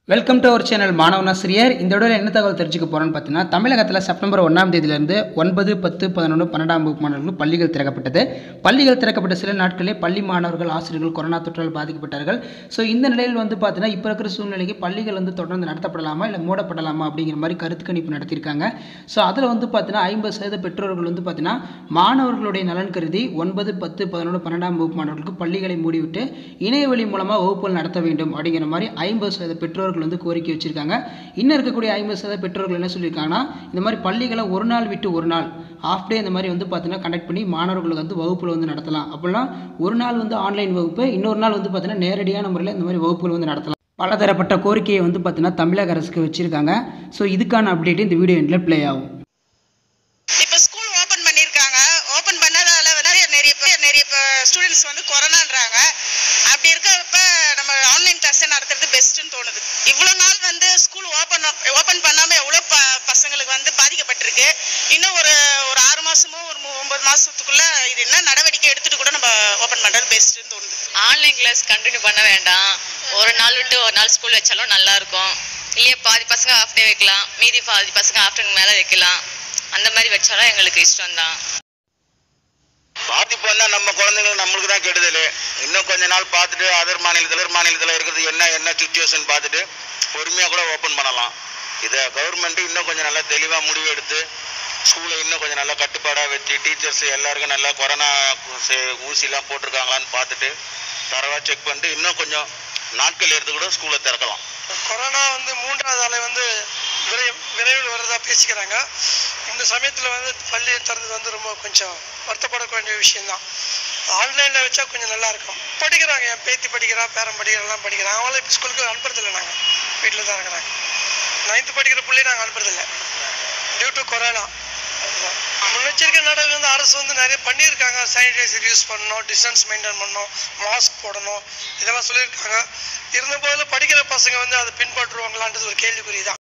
welcome to our channel மாணவனாசிரியர் இந்த வீடியோவில் என்ன தகவல் தெரிஞ்சுக்க போகிறோன்னு பார்த்தீங்கன்னா தமிழகத்தில் செப்டம்பர் ஒன்றாம் தேதியிலிருந்து ஒன்பது பத்து பதினொன்று பன்னெண்டாம் வகுப்பு மாணவர்களுக்கு பள்ளிகள் திறக்கப்பட்டது பள்ளிகள் திறக்கப்பட்ட சில நாட்களே பள்ளி மாணவர்கள் ஆசிரியர்கள் கொரோனா தொற்றால் பாதிக்கப்பட்டார்கள் ஸோ இந்த நிலையில் வந்து பார்த்தீங்கன்னா இப்போ இருக்கிற சூழ்நிலைக்கு பள்ளிகள் வந்து தொடர்ந்து நடத்தப்படலாமா இல்லை மூடப்படலாமா அப்படிங்கிற மாதிரி கருத்து கணிப்பு நடத்தியிருக்காங்க ஸோ அதில் வந்து பார்த்தீங்கன்னா ஐம்பது சதவீத பெற்றோர்கள் வந்து பார்த்தீங்கன்னா மாணவர்களுடைய நலன் கருதி ஒன்பது பத்து பதினொன்று பன்னெண்டாம் வகுப்பு மாணவர்களுக்கு பள்ளிகளை மூடிவிட்டு இணையவழி மூலமாக வகுப்புகள் நடத்த வேண்டும் அப்படிங்கிற மாதிரி ஐம்பது சதவீத பெற்றோர்கள் வந்து கோரிக்கை வச்சிருக்காங்க இன்னும் இருக்கக்கூடிய ஐம்பது சதவீத பெற்றோர்கள் என்ன சொல்லியிருக்காங்கன்னா இந்த மாதிரி பள்ளிகளை ஒரு நாள் விட்டு ஒரு நாள் ஆஃப் டே இந்த மாதிரி வந்து பார்த்தீங்கன்னா கண்டக்ட் பண்ணி மாணவர்களுக்கு வந்து வகுப்புகள் வந்து நடத்தலாம் அப்படிலாம் ஒரு நாள் வந்து ஆன்லைன் வகுப்பு இன்னொரு நாள் வந்து பார்த்தீங்கன்னா நேரடியான முறையில் இந்த மாதிரி வகுப்புகள் வந்து நடத்தலாம் பலதரப்பட்ட கோரிக்கையை வந்து பார்த்தீங்கன்னா தமிழக அரசுக்கு வச்சிருக்காங்க ஸோ இதுக்கான அப்டேட் இந்த வீடியோ எண்டில் ப்ளே ஆகும் இப்போ ஸ்கூல் ஓப்பன் பண்ணியிருக்காங்க ஓப்பன் பண்ணதால நிறைய நிறைய பேர் நிறைய ஸ்டூடெண்ட்ஸ் வந்து கொரோனான்றாங்க அப்படி இருக்கப்ப நம்ம ஆன்லைன் கிளாஸே நடத்துறது பெஸ்ட்டுன்னு தோணுது இவ்வளோ நாள் வந்து ஸ்கூல் ஓப்பன் ஓப்பன் பண்ணாமல் எவ்வளோ ப பசங்களுக்கு வந்து பாதிக்கப்பட்டிருக்கு இன்னும் ஒரு ஒரு ஆறு மாசமோ ஒரு மு- ஒன்பது மாசத்துக்குள்ள இது என்ன நடவடிக்கை எடுத்துட்டு கூட நம்ம ஓப்பன் பண்ணுறது பெஸ்ட்டுன்னு தோணுது ஆன்லைன் கிளாஸ் கண்டினியூ பண்ண வேண்டாம் ஒரு நாள் விட்டு ஒரு நாள் ஸ்கூல் வச்சாலும் நல்லா இருக்கும் இல்லையா பாதி பசங்க ஹாஃப் டே வைக்கலாம் மீதி பாதி பசங்க ஆஃப்டர்நூன் மேலே வைக்கலாம் அந்த மாதிரி வச்சாலும் எங்களுக்கு இஷ்டம் தான் பாதிப்பு வந்தா நம்ம குழந்தைங்களுக்கு நம்மளுக்கு தான் கெடுதல் இன்னும் கொஞ்ச நாள் பார்த்துட்டு அதர் மாநிலத்தில் other மாநிலத்தில் இருக்கிறது என்ன என்ன சுச்சுவேஷன் பார்த்துட்டு பொறுமையாக கூட ஓப்பன் பண்ணலாம் இதை கவர்மெண்ட் இன்னும் கொஞ்சம் நல்லா தெளிவாக முடிவு எடுத்து ஸ்கூலை இன்னும் கொஞ்சம் நல்லா கட்டுப்பாடாக வச்சு டீச்சர்ஸ் எல்லாருக்கும் நல்லா கொரோனா ஊசி- ஊசிலாம் போட்டிருக்காங்களான்னு பார்த்துட்டு தரவாக செக் பண்ணிட்டு இன்னும் கொஞ்சம் நாட்கள் எடுத்து கூட ஸ்கூலை திறக்கலாம் கொரோனா வந்து மூன்றாவது அலை வந்து விரை விரைவில் வரதா பேசிக்கிறாங்க இந்த சமயத்தில் வந்து பள்ளி திறந்தது வந்து ரொம்ப கொஞ்சம் வருத்தப்பட வேண்டிய விஷயம்தான் ஆன்லைனில் வச்சா கொஞ்சம் நல்லா இருக்கும் படிக்கிறாங்க என் பேத்தி படிக்கிறா பேரன் படிக்கிறலாம் படிக்கிறாங்க அவங்களும் இப்போ ஸ்கூலுக்கு அனுப்புறதில்லை நாங்கள் வீட்டில் தான் இருக்கிறாங்க நைன்த்து படிக்கிற பிள்ளைய நாங்கள் அனுப்புறதில்லை டியூ டு கொரோனா முன்னெச்சரிக்கை நடவடிக்கை வந்து அரசு வந்து நிறைய பண்ணியிருக்காங்க சானிடைசர் யூஸ் பண்ணணும் டிஸ்டன்ஸ் மெயின்டைன் பண்ணணும் மாஸ்க் போடணும் இதெல்லாம் சொல்லியிருக்காங்க இருந்த போதிலும் படிக்கிற பசங்க வந்து அதை பின்பற்றுவாங்களான்றது ஒரு கேள்விக்குறி தான்